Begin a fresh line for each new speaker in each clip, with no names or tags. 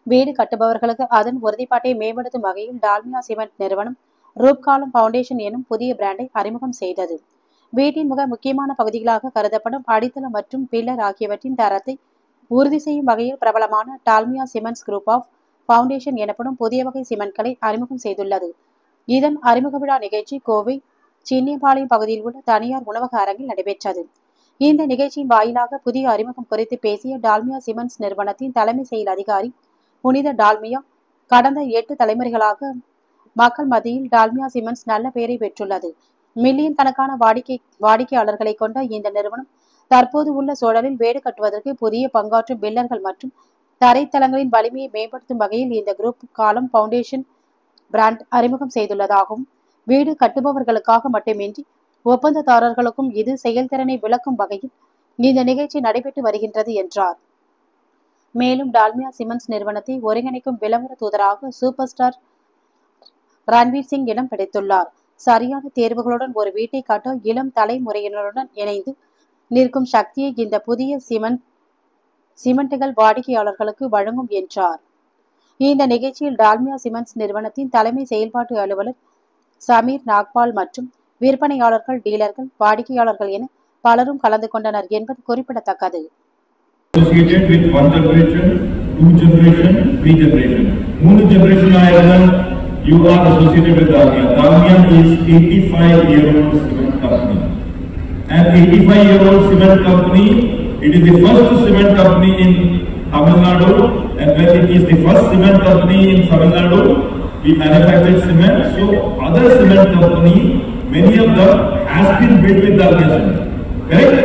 வீடு கட்டுபவர்களுக்கு அதன் உறுதிப்பாட்டை மேம்படுத்தும் வகையில் டால்மியா சிமெண்ட் நிறுவனம் ரூப்காலம் ஃபவுண்டேஷன் எனும் புதிய பிராண்டை அறிமுகம் செய்தது வீட்டின் மிக முக்கியமான பகுதிகளாக கருதப்படும் அடித்தளம் மற்றும் பில்லர் ஆகியவற்றின் தரத்தை உறுதி செய்யும் வகையில் பிரபலமான Dalmia cements group of foundation எனப்படும் புதிய வகை சிமெண்ட்களை அறிமுகம் செய்துள்ளது இதன் அறிமுக விழா நிகழ்ச்சி கோவை சின்னியபாளையம் பகுதியில் உள்ள தனியார் உணவக அரங்கில் நடைபெற்றது இந்த நிகழ்ச்சியின் வாயிலாக புதிய அறிமுகம் குறித்து பேசிய டால்மியா சிமெண்ட்ஸ் நிறுவனத்தின் தலைமை செயல் அதிகாரி புனித டால்மியா கடந்த எட்டு தலைமுறைகளாக மக்கள் மத்தியில் டால்மியா சிமெண்ட்ஸ் நல்ல பெயரை பெற்றுள்ளது மில்லியன் கணக்கான வாடிக்கை வாடிக்கையாளர்களை கொண்ட இந்த நிறுவனம் தற்போது உள்ள சூழலில் வீடு கட்டுவதற்கு புதிய பங்காற்றும் பில்லர்கள் மற்றும் தரைத்தளங்களின் வலிமையை மேம்படுத்தும் வகையில் இந்த குரூப் காலம் ஃபவுண்டேஷன் பிராண்ட் அறிமுகம் செய்துள்ளதாகவும் வீடு கட்டுபவர்களுக்காக மட்டுமின்றி ஒப்பந்ததாரர்களுக்கும் இது செயல்திறனை விளக்கும் வகையில் இந்த நிகழ்ச்சி நடைபெற்று வருகின்றது என்றார் மேலும் டால்மியா சிமெண்ட்ஸ் நிறுவனத்தை ஒருங்கிணைக்கும் விளம்பர தூதராக சூப்பர் ஸ்டார் ரன்வீர் சிங் இடம் பிடித்துள்ளார் சரியான தேர்வுகளுடன் ஒரு வீட்டை காட்ட இளம் தலைமுறையினருடன் இணைந்து நிற்கும் சக்தியை இந்த புதிய சிமெண்ட் சிமெண்ட்டுகள் வாடிக்கையாளர்களுக்கு வழங்கும் என்றார் இந்த நிகழ்ச்சியில் டால்மியா சிமெண்ட்ஸ் நிறுவனத்தின் தலைமை செயல்பாட்டு அலுவலர் சமீர் நாக்பால் மற்றும் விற்பனையாளர்கள் டீலர்கள் வாடிக்கையாளர்கள் என பலரும் கலந்து கொண்டனர் என்பது குறிப்பிடத்தக்கது
associated with one generation, two generation, three generation. மூணு generation ஆயிருந்தால் you are associated with Dalmia. Dalmia is 85 year old cement company. And 85 year old cement company, it is the first cement company in Tamil Nadu. And when it is the first cement company in Tamil Nadu, we manufactured cement. So other cement company, many of them has been built with Dalmia cement. Correct?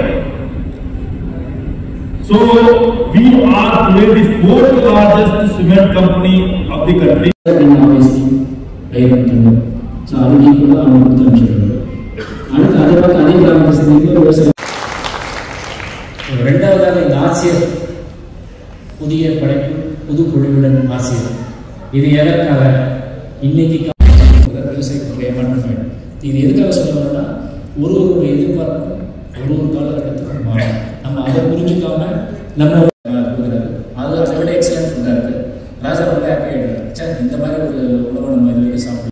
So we are today the fourth largest cement company of the country.
நீங்கள் ஆஃபீஸ்க்கு பெயர் வைக்கணும் so அதுக்கு ஈக்குவலாக அவங்க கொடுத்து அனுப்பிச்சிடுறாங்க அடுத்து அதை பார்த்து அதே கிராமத்தை சேர்ந்து விவசாயம் ரெண்டாவதாக இந்த ஆசிரியர் புதிய படைப்பு புது குழுவுடன் ஆசிரியர் இது எதற்காக இன்னைக்கு கா- விவசாயத்துடைய ஏமாற்றம் இது எதுக்காக சொல்லுவாங்கன்னா ஒரு ஒரு எதிர்பார்ப்பும் ஒரு ஒரு காலகட்டத்துக்கும் மாறும் நம்ம அதை புரிஞ்சுக்காம நம்ம கொடுக்குறாரு அது அதை விட எக்ஸலன்ட் ஃபுட்டாக இருக்கு ராஜா ரொம்ப ஹாப்பி ஆகிடுறாரு சே இந்த மாதிரி ஒரு உணவை நம்ம இது வரைக்கும் சாப்பிட்டு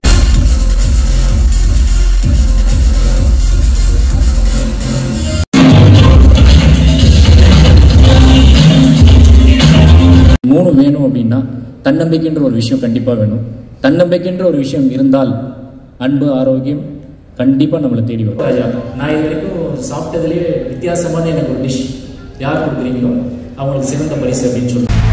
மூணு வேணும் அப்படின்னா தன்னம்பிக்கைன்ற ஒரு விஷயம் கண்டிப்பாக வேணும் தன்னம்பிக்கைன்ற ஒரு விஷயம் இருந்தால் அன்பு ஆரோக்கியம் கண்டிப்பாக நம்மளை தேடி வரும் ராஜா நான் இது வரைக்கும் சாப்பிட்டதுலேயே வித்தியாசமான எனக்கு ஒரு டிஷ் யார் கொடுக்குறீங்களோ அவங்களுக்கு சிறந்த பரிசு அப்படின்னு சொல்லுவேன்